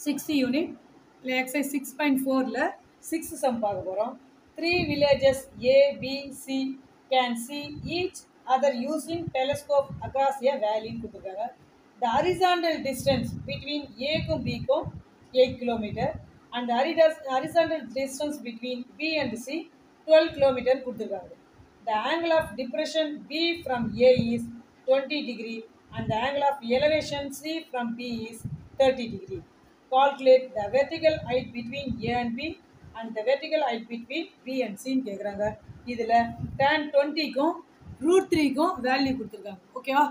Sixth unit இல்லை exercise six point ஃபோரில் six sum பார்க்க போகிறோம் three villages A B C can see each other using telescope across a வேலின்னு கொடுத்துருக்காங்க the horizontal distance between ஏக்கும் பிக்கும் எயிட் கிலோமீட்டர் அண்ட் ஹரிடஸ் horizontal distance between B and C twelve kilometre கொடுத்துருக்காங்க the angle of depression B from A is twenty degree and the angle of elevation C from B is 30 degree. Calculate the vertical height between A and B and the vertical height between B and C ன்னு கேட்குறாங்க இதில் tan 20க்கும் root த்ரீக்கும் value கொடுத்துருக்காங்க ஓகேவா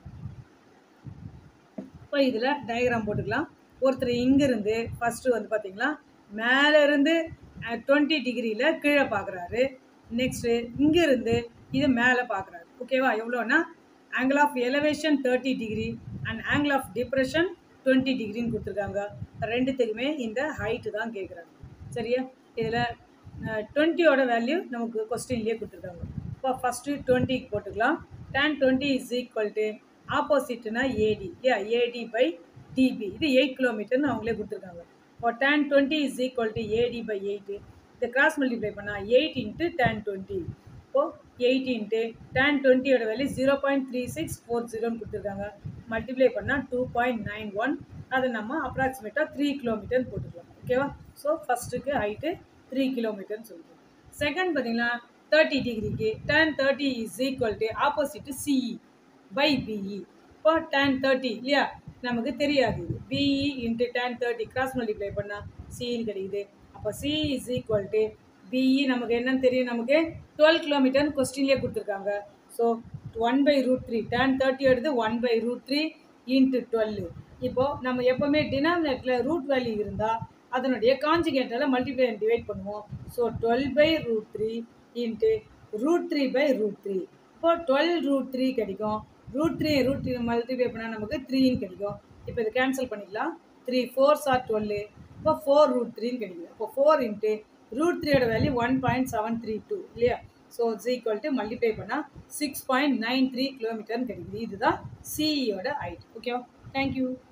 இப்போ இதில் diagram போட்டுக்கலாம் ஒருத்தர் இங்கேருந்து ஃபஸ்ட்டு வந்து பார்த்தீங்களா மேலே இருந்து டுவெண்ட்டி டிகிரியில் கீழே பார்க்குறாரு நெக்ஸ்ட்டு இங்கேருந்து இது மேலே பார்க்குறாரு ஓகேவா எவ்வளோன்னா angle of elevation thirty degree and angle of depression twenty டிகிரின்னு கொடுத்துருக்காங்க ரெண்டுத்துக்குமே இந்த ஹைட்டு தான் கேட்குறாங்க சரியா இதில் டுவெண்ட்டியோட வேல்யூ நமக்கு கொஸ்டின்லேயே கொடுத்துருக்காங்க இப்போ ஃபஸ்ட்டு டுவெண்ட்டிக்கு போட்டுக்கலாம் tan twenty is equal to ஆப்போசிட்னா AD A AD by DB இது எயிட் கிலோமீட்டர்னு அவங்களே கொடுத்துருக்காங்க இப்போ tan twenty is equal to AD by eight இதை கிராஸ் மல்டிப்ளை பண்ணால் எயிட் இன்ட்டு டேன் டுவெண்ட்டி இப்போது எயிட் இன்ட்டு டேன் டுவெண்ட்டியோட value zero point three six four ஜீரோன்னு கொடுத்துருக்காங்க மல்டிப்ளை பண்ணால் டூ பாயிண்ட் நைன் ஒன் அதை நம்ம அப்ராக்சிமேட்டாக த்ரீ கிலோமீட்டர்னு போட்டுக்கலாம் ஓகேவா ஸோ ஃபஸ்ட்டுக்கு ஹைட்டு த்ரீ கிலோமீட்டர்னு சொல்லிட்டு செகண்ட் பார்த்தீங்கன்னா தேர்ட்டி டிகிரிக்கு tan thirty is equal to opposite CE by BE இப்போ டேன் தேர்ட்டி இல்லையா நமக்கு தெரியாது இது BE into tan thirty cross multiply பண்ணால் சிஇன்னு கிடைக்குது அப்போ C is equal to BE நமக்கு என்னன்னு தெரியும் நமக்கு டுவெல் கிலோமீட்டர்னு கொஸ்டின்லேயே கொடுத்துருக்காங்க so one by root three tan thirty எடுத்து one by root three into twelve இப்போது நம்ம எப்போவுமே டினாமினேட்டில் ரூட் வேல்யூ இருந்தால் அதனுடைய காஞ்சிகேட்டால் மல்டிப்ளை டிவைட் பண்ணுவோம் so twelve by root three into root three by root three இப்போ டுவெல் ரூட் த்ரீ கிடைக்கும் root three root three multiply பண்ணால் நமக்கு த்ரீன்னு கிடைக்கும் இப்போ இது கேன்சல் பண்ணிடலாம் த்ரீ ஃபோர் சார் டுவெல்லு இப்போ ஃபோர் ரூட் த்ரீன்னு கிடைக்குது இப்போ ஃபோர் இன்ட்டு ரூட் த்ரீயோட value one point seven three two இல்லையா so it's equal to multiply பண்ணால் சிக்ஸ் பாயிண்ட் நைன் த்ரீ கிலோமீட்டர்னு கிடைக்குது இதுதான் சிஇயோட ஹைட் ஓகேவா தேங்க்யூ